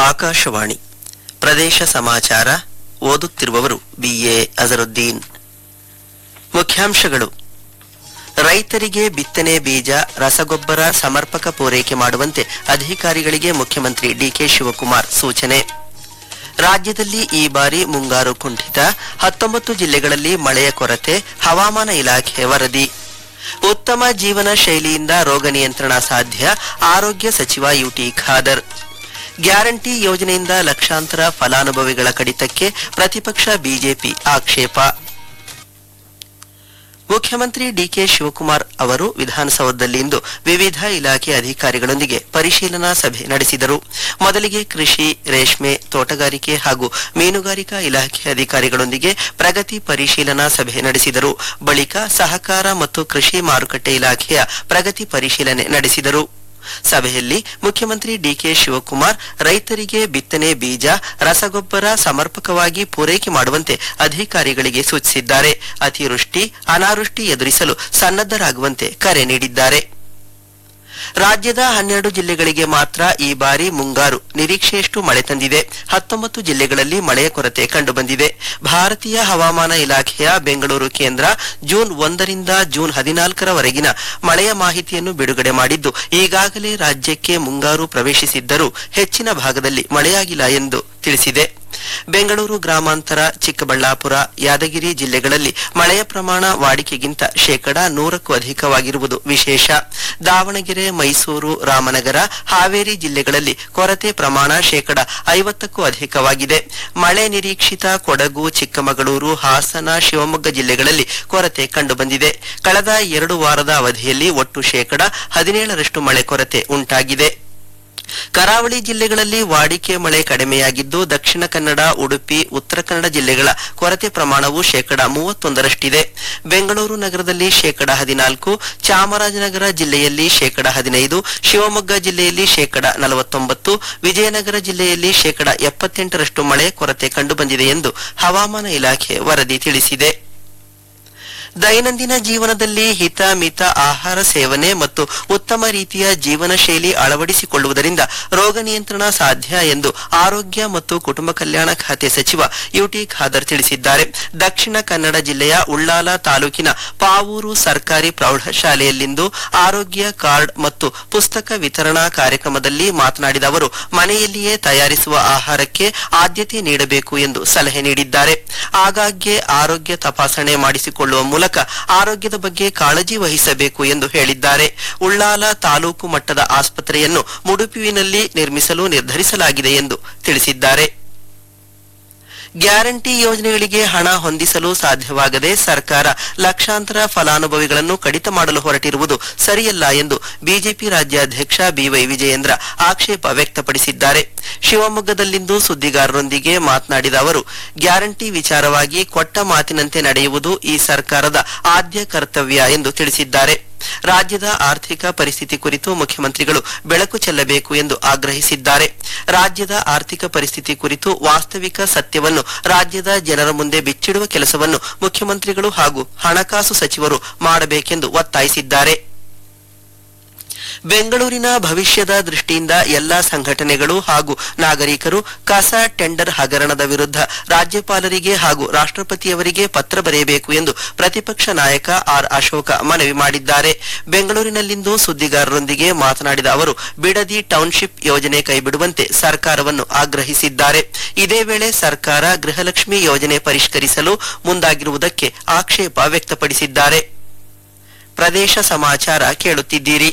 ಆಕಾಶವಾಣಿ ಪ್ರದೇಶ ಸಮಾಚಾರ ಓದುತ್ತಿರುವವರು ಬಿಎ ಅಜರುದ್ದೀನ್ ಮುಖ್ಯಾಂಶಗಳು ರೈತರಿಗೆ ಬಿತ್ತನೆ ಬೀಜ ರಸಗೊಬ್ಬರ ಸಮರ್ಪಕ ಪೂರೈಕೆ ಮಾಡುವಂತೆ ಅಧಿಕಾರಿಗಳಿಗೆ ಮುಖ್ಯಮಂತ್ರಿ ಡಿಕೆ ಶಿವಕುಮಾರ್ ಸೂಚನೆ ರಾಜ್ಯದಲ್ಲಿ ಈ ಬಾರಿ ಮುಂಗಾರು ಕುಂಠಿತ ಹತ್ತೊಂಬತ್ತು ಜಿಲ್ಲೆಗಳಲ್ಲಿ ಮಳೆಯ ಕೊರತೆ ಹವಾಮಾನ ಇಲಾಖೆ ವರದಿ ಉತ್ತಮ ಜೀವನ ಶೈಲಿಯಿಂದ ರೋಗ ನಿಯಂತ್ರಣ ಸಾಧ್ಯ ಆರೋಗ್ಯ ಸಚಿವ ಯುಟಿ ಖಾದರ್ ಗ್ಯಾರಂಟಿ ಯೋಜನೆಯಿಂದ ಲಕ್ಷಾಂತರ ಫಲಾನುಭವಿಗಳ ಕಡಿತಕ್ಕೆ ಪ್ರತಿಪಕ್ಷ ಬಿಜೆಪಿ ಆಕ್ಷೇಪ ಮುಖ್ಯಮಂತ್ರಿ ಡಿಕೆ ಶಿವಕುಮಾರ್ ಅವರು ವಿಧಾನಸೌಧದಲ್ಲಿಂದು ವಿವಿಧ ಇಲಾಖೆ ಅಧಿಕಾರಿಗಳೊಂದಿಗೆ ಪರಿಶೀಲನಾ ಸಭೆ ನಡೆಸಿದರು ಮೊದಲಿಗೆ ಕೃಷಿ ರೇಷ್ಮೆ ತೋಟಗಾರಿಕೆ ಹಾಗೂ ಮೀನುಗಾರಿಕಾ ಇಲಾಖೆ ಅಧಿಕಾರಿಗಳೊಂದಿಗೆ ಪ್ರಗತಿ ಪರಿಶೀಲನಾ ಸಭೆ ನಡೆಸಿದರು ಬಳಿಕ ಸಹಕಾರ ಮತ್ತು ಕೃಷಿ ಮಾರುಕಟ್ಟೆ ಇಲಾಖೆಯ ಪ್ರಗತಿ ಪರಿಶೀಲನೆ ನಡೆಸಿದರು ಸಭೆಯಲ್ಲಿ ಮುಖ್ಯಮಂತ್ರಿ ಡಿಕೆ ಶಿವಕುಮಾರ್ ರೈತರಿಗೆ ಬಿತ್ತನೆ ಬೀಜ ರಸಗೊಬ್ಬರ ಸಮರ್ಪಕವಾಗಿ ಪೂರೈಕೆ ಮಾಡುವಂತೆ ಅಧಿಕಾರಿಗಳಿಗೆ ಸೂಚಿಸಿದ್ದಾರೆ ಅತಿವೃಷ್ಟಿ ಅನಾವೃಷ್ಟಿ ಎದುರಿಸಲು ಸನ್ನದ್ದರಾಗುವಂತೆ ಕರೆ ನೀಡಿದ್ದಾರೆ ರಾಜ್ಯದ ಹನ್ನೆರಡು ಜಿಲ್ಲೆಗಳಿಗೆ ಮಾತ್ರ ಈ ಬಾರಿ ಮುಂಗಾರು ನಿರೀಕ್ಷೆಯಷ್ಟು ಮಳೆ ತಂದಿದೆ ಹತ್ತೊಂಬತ್ತು ಜಿಲ್ಲೆಗಳಲ್ಲಿ ಮಳೆಯ ಕೊರತೆ ಕಂಡುಬಂದಿದೆ ಭಾರತೀಯ ಹವಾಮಾನ ಇಲಾಖೆಯ ಬೆಂಗಳೂರು ಕೇಂದ್ರ ಜೂನ್ ಒಂದರಿಂದ ಜೂನ್ ಹದಿನಾಲ್ಕರವರೆಗಿನ ಮಳೆಯ ಮಾಹಿತಿಯನ್ನು ಬಿಡುಗಡೆ ಮಾಡಿದ್ದು ಈಗಾಗಲೇ ರಾಜ್ಯಕ್ಕೆ ಮುಂಗಾರು ಪ್ರವೇಶಿಸಿದ್ದರೂ ಹೆಚ್ಚಿನ ಭಾಗದಲ್ಲಿ ಮಳೆಯಾಗಿಲ್ಲ ಎಂದು ತಿಳಿಸಿದೆ ಬೆಂಗಳೂರು ಗ್ರಾಮಾಂತರ ಚಿಕ್ಕಬಳ್ಳಾಪುರ ಯಾದಗಿರಿ ಜಿಲ್ಲೆಗಳಲ್ಲಿ ಮಳೆಯ ಪ್ರಮಾಣ ವಾಡಿಕೆಗಿಂತ ಶೇಕಡಾ ನೂರಕ್ಕೂ ಅಧಿಕವಾಗಿರುವುದು ವಿಶೇಷ ದಾವಣಗೆರೆ ಮೈಸೂರು ರಾಮನಗರ ಹಾವೇರಿ ಜಿಲ್ಲೆಗಳಲ್ಲಿ ಕೊರತೆ ಪ್ರಮಾಣ ಶೇಕಡಾ ಐವತ್ತಕ್ಕೂ ಅಧಿಕವಾಗಿದೆ ಮಳೆ ನಿರೀಕ್ಷಿತ ಕೊಡಗು ಚಿಕ್ಕಮಗಳೂರು ಹಾಸನ ಶಿವಮೊಗ್ಗ ಜಿಲ್ಲೆಗಳಲ್ಲಿ ಕೊರತೆ ಕಂಡುಬಂದಿದೆ ಕಳೆದ ಎರಡು ವಾರದ ಅವಧಿಯಲ್ಲಿ ಒಟ್ಟು ಶೇಕಡಾ ಹದಿನೇಳರಷ್ಟು ಮಳೆ ಕೊರತೆ ಉಂಟಾಗಿದೆ ಕರಾವಳಿ ಜಿಲ್ಲೆಗಳಲ್ಲಿ ವಾಡಿಕೆ ಮಳೆ ಕಡಿಮೆಯಾಗಿದ್ದು ದಕ್ಷಿಣ ಕನ್ನಡ ಉಡುಪಿ ಉತ್ತರ ಕನ್ನಡ ಜಿಲ್ಲೆಗಳ ಕೊರತೆ ಪ್ರಮಾಣವು ಶೇಕಡಾ ಮೂವತ್ತೊಂದರಷ್ಟಿದೆ ಬೆಂಗಳೂರು ನಗರದಲ್ಲಿ ಶೇಕಡಾ ಹದಿನಾಲ್ಕು ಚಾಮರಾಜನಗರ ಜಿಲ್ಲೆಯಲ್ಲಿ ಶೇಕಡಾ ಹದಿನೈದು ಶಿವಮೊಗ್ಗ ಜಿಲ್ಲೆಯಲ್ಲಿ ಶೇಕಡಾ ನಲವತ್ತೊಂಬತ್ತು ವಿಜಯನಗರ ಜಿಲ್ಲೆಯಲ್ಲಿ ಶೇಕಡಾ ಎಪ್ಪತ್ತೆಂಟರಷ್ಟು ಮಳೆ ಕೊರತೆ ಕಂಡುಬಂದಿದೆ ಎಂದು ಹವಾಮಾನ ಇಲಾಖೆ ವರದಿ ತಿಳಿಸಿದೆ ದೈನಂದಿನ ಜೀವನದಲ್ಲಿ ಹಿತ ಮಿತ ಆಹಾರ ಸೇವನೆ ಮತ್ತು ಉತ್ತಮ ರೀತಿಯ ಜೀವನ ಶೈಲಿ ಅಳವಡಿಸಿಕೊಳ್ಳುವುದರಿಂದ ರೋಗ ನಿಯಂತ್ರಣ ಸಾಧ್ಯ ಎಂದು ಆರೋಗ್ಯ ಮತ್ತು ಕುಟುಂಬ ಕಲ್ಯಾಣ ಖಾತೆ ಸಚಿವ ಯುಟಿ ಖಾದರ್ ತಿಳಿಸಿದ್ದಾರೆ ದಕ್ಷಿಣ ಕನ್ನಡ ಜಿಲ್ಲೆಯ ಉಳ್ಳಾಲ ತಾಲೂಕಿನ ಪಾವೂರು ಸರ್ಕಾರಿ ಪ್ರೌಢಶಾಲೆಯಲ್ಲಿಂದು ಆರೋಗ್ಯ ಕಾರ್ಡ್ ಮತ್ತು ಪುಸ್ತಕ ವಿತರಣಾ ಕಾರ್ಯಕ್ರಮದಲ್ಲಿ ಮಾತನಾಡಿದ ಅವರು ಮನೆಯಲ್ಲಿಯೇ ತಯಾರಿಸುವ ಆಹಾರಕ್ಕೆ ಆದ್ಯತೆ ನೀಡಬೇಕು ಎಂದು ಸಲಹೆ ನೀಡಿದ್ದಾರೆ ಆಗಾಗ್ಗೆ ಆರೋಗ್ಯ ತಪಾಸಣೆ ಮಾಡಿಸಿಕೊಳ್ಳುವ ಮೂಲಕ ಆರೋಗ್ಯದ ಬಗ್ಗೆ ಕಾಳಜಿ ವಹಿಸಬೇಕು ಎಂದು ಹೇಳಿದ್ದಾರೆ ಉಳ್ಳಾಲ ತಾಲೂಕು ಮಟ್ಟದ ಆಸ್ಪತ್ರೆಯನ್ನು ಮುಡುಪುವಿನಲ್ಲಿ ನಿರ್ಮಿಸಲು ನಿರ್ಧರಿಸಲಾಗಿದೆ ಎಂದು ತಿಳಿಸಿದ್ದಾರೆ ಗ್ಯಾರಂಟಿ ಯೋಜನೆಗಳಿಗೆ ಹಣ ಹೊಂದಿಸಲು ಸಾಧ್ಯವಾಗದೆ ಸರ್ಕಾರ ಲಕ್ಷಾಂತರ ಫಲಾನುಭವಿಗಳನ್ನು ಕಡಿತ ಮಾಡಲು ಹೊರಟಿರುವುದು ಸರಿಯಲ್ಲ ಎಂದು ಬಿಜೆಪಿ ರಾಜ್ಯಾಧ್ಯಕ್ಷ ಬಿವೈ ವಿಜಯೇಂದ್ರ ಆಕ್ಷೇಪ ವ್ಯಕ್ತಪಡಿಸಿದ್ದಾರೆ ಶಿವಮೊಗ್ಗದಲ್ಲಿಂದು ಸುದ್ದಿಗಾರರೊಂದಿಗೆ ಮಾತನಾಡಿದ ಅವರು ಗ್ಯಾರಂಟಿ ವಿಚಾರವಾಗಿ ಕೊಟ್ಟ ಮಾತಿನಂತೆ ನಡೆಯುವುದು ಈ ಸರ್ಕಾರದ ಆದ್ಯ ಕರ್ತವ್ಯ ಎಂದು ತಿಳಿಸಿದ್ದಾರೆ ರಾಜ್ಯದ ಆರ್ಥಿಕ ಪರಿಸ್ಥಿತಿ ಕುರಿತು ಮುಖ್ಯಮಂತ್ರಿಗಳು ಬೆಳಕು ಚೆಲ್ಲಬೇಕು ಎಂದು ಆಗ್ರಹಿಸಿದ್ದಾರೆ ರಾಜ್ಯದ ಆರ್ಥಿಕ ಪರಿಸ್ಥಿತಿ ಕುರಿತು ವಾಸ್ತವಿಕ ಸತ್ಯವನ್ನು ರಾಜ್ಯದ ಜನರ ಮುಂದೆ ಬಿಚ್ಚಿಡುವ ಕೆಲಸವನ್ನು ಮುಖ್ಯಮಂತ್ರಿಗಳು ಹಾಗೂ ಹಣಕಾಸು ಸಚಿವರು ಮಾಡಬೇಕೆಂದು ಒತ್ತಾಯಿಸಿದ್ದಾರೆ ಬೆಂಗಳೂರಿನ ಭವಿಷ್ಯದ ದೃಷ್ಟಿಯಿಂದ ಎಲ್ಲಾ ಸಂಘಟನೆಗಳು ಹಾಗೂ ನಾಗರಿಕರು ಕಸ ಟೆಂಡರ್ ಹಗರಣದ ವಿರುದ್ಧ ರಾಜ್ಯಪಾಲರಿಗೆ ಹಾಗೂ ರಾಷ್ಟ್ರಪತಿಯವರಿಗೆ ಪತ್ರ ಬರೆಯಬೇಕು ಎಂದು ಪ್ರತಿಪಕ್ಷ ನಾಯಕ ಆರ್ ಅಶೋಕ ಮನವಿ ಮಾಡಿದ್ದಾರೆ ಬೆಂಗಳೂರಿನಲ್ಲಿಂದು ಸುದ್ದಿಗಾರರೊಂದಿಗೆ ಮಾತನಾಡಿದ ಅವರು ಬಿಡದಿ ಟೌನ್ಶಿಪ್ ಯೋಜನೆ ಕೈಬಿಡುವಂತೆ ಸರ್ಕಾರವನ್ನು ಆಗ್ರಹಿಸಿದ್ದಾರೆ ಇದೇ ವೇಳೆ ಸರ್ಕಾರ ಗೃಹಲಕ್ಷ್ಮಿ ಯೋಜನೆ ಪರಿಷ್ಕರಿಸಲು ಮುಂದಾಗಿರುವುದಕ್ಕೆ ಆಕ್ಷೇಪ ವ್ಯಕ್ತಪಡಿಸಿದ್ದಾರೆ ಪ್ರದೇಶ ಸಮಾಚಾರ ಕೇಳುತ್ತಿದ್ದೀರಿ